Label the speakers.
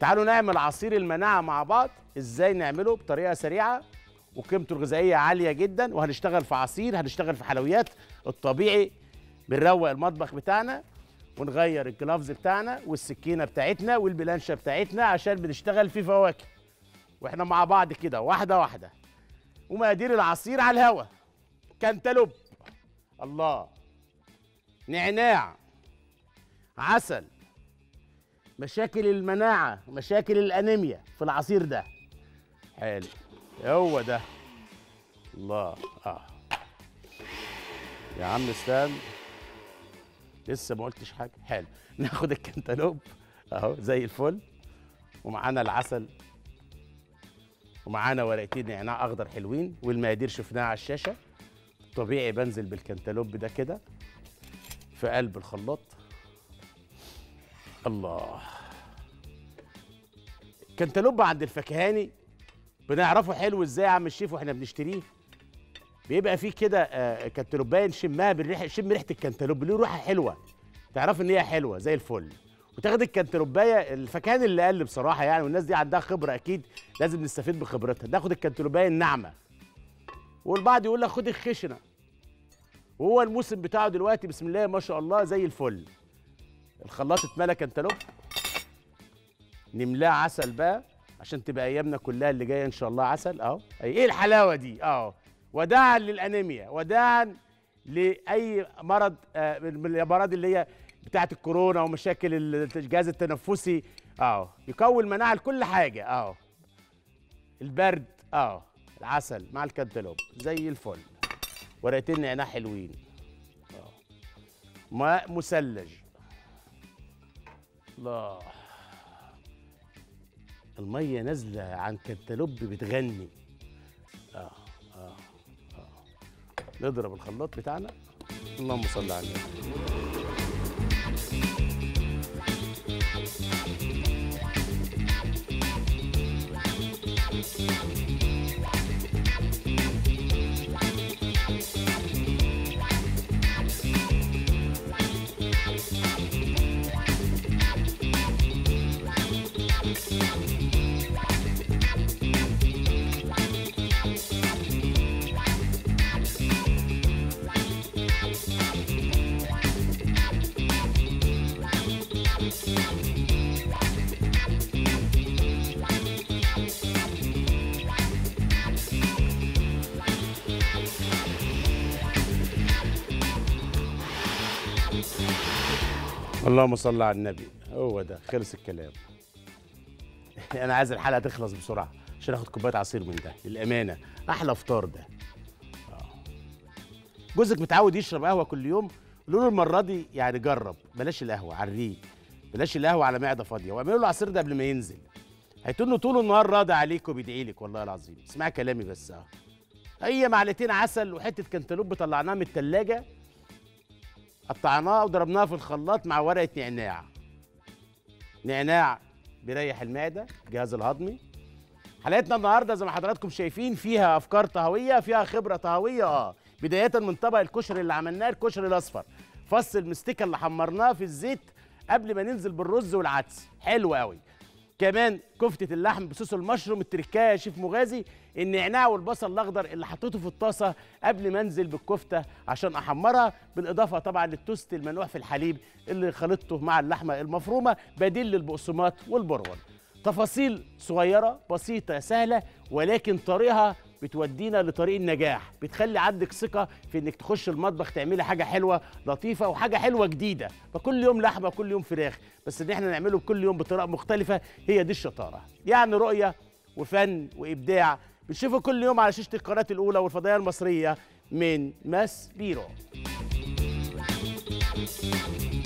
Speaker 1: تعالوا نعمل عصير المناعه مع بعض ازاي نعمله بطريقه سريعه وقيمته الغذائيه عاليه جدا وهنشتغل في عصير هنشتغل في حلويات الطبيعي بنروق المطبخ بتاعنا ونغير الجلافز بتاعنا والسكينه بتاعتنا والبلانشه بتاعتنا عشان بنشتغل في فواكه واحنا مع بعض كده واحده واحده ومقادير العصير على الهوا كنتالوب الله نعناع عسل مشاكل المناعة مشاكل الأنيميا في العصير ده حلو هو ده الله اه يا عم استنى لسه ما قلتش حاجة حلو ناخد الكنتالوب اهو زي الفل ومعانا العسل ومعانا ورقتين نعناع اخضر حلوين والمقادير شفناها على الشاشة طبيعي بنزل بالكنتالوب ده كده في قلب الخلاط الله كنتالوب عند الفكهاني بنعرفه حلو ازاي يا عم الشيف واحنا بنشتريه بيبقى فيه كده آه، كنتالوبايه نشمها بالريحه شم ريحه الكنتالوب له ريحه حلوه تعرف ان هي حلوه زي الفل وتاخد الكنتالوبايه الفكهاني اللي قال بصراحه يعني والناس دي عندها خبره اكيد لازم نستفيد بخبرتها ناخد الكنتالوبايه الناعمه والبعض يقول لك خد الخشنه وهو الموسم بتاعه دلوقتي بسم الله ما شاء الله زي الفل الخلاط اتملى كنتالوب نملاه عسل بقى عشان تبقى ايامنا كلها اللي جايه ان شاء الله عسل اهو أي- ايه الحلاوه دي اهو وداعا للانيميا وداعا لاي مرض آه، من الامراض اللي هي بتاعه الكورونا ومشاكل الجهاز التنفسي اهو يقوي المناعه لكل حاجه اهو البرد اهو العسل مع الكنتالوب زي الفل ورقتين نعناع حلوين أهو. ماء مثلج الله الميه نازله عن كنتالوب بتغني اه اه اه نضرب الخلاط بتاعنا اللهم صل على النبي اللهم صل على النبي هو ده خلص الكلام انا عايز الحلقه تخلص بسرعه عشان اخد كوبايه عصير من ده للامانه احلى فطار ده آه. جوزك متعود يشرب قهوه كل يوم قولوا له المره دي يعني جرب بلاش القهوه على الريق بلاش القهوه على معده فاضيه واعملوا له العصير ده قبل ما ينزل هيتقول له طول النهار راضي عليك وبيدعي لك والله العظيم اسمع كلامي بس اه هي معلقتين عسل وحته كنتالوب طلعناها من التلاجة قطعناها وضربناها في الخلاط مع ورقه نعناع نعناع بيريح المعده الجهاز الهضمي حلقتنا النهارده زي ما حضراتكم شايفين فيها افكار طهويه فيها خبره طهويه اه بدايه من طبق الكشري اللي عملناه الكشري الاصفر فص المستكه اللي حمرناه في الزيت قبل ما ننزل بالرز والعدس حلو قوي كمان كفتة اللحم بصوص المشروم التركايه يا شيف مغازي النعناع والبصل الاخضر اللي حطيته في الطاسه قبل ما انزل بالكفته عشان احمرها بالاضافه طبعا للتوست المنوع في الحليب اللي خلطته مع اللحمه المفرومه بديل للبقسماط والبرغل تفاصيل صغيره بسيطه سهله ولكن طريقها بتودينا لطريق النجاح بتخلي عندك ثقه في انك تخش المطبخ تعملي حاجه حلوه لطيفه وحاجه حلوه جديده فكل يوم لحمه كل يوم فراخ بس ان احنا نعمله كل يوم بطريقه مختلفه هي دي الشطاره يعني رؤيه وفن وابداع بنشوفه كل يوم على شاشه القناه الاولى والفضائيه المصريه من ماس بيرو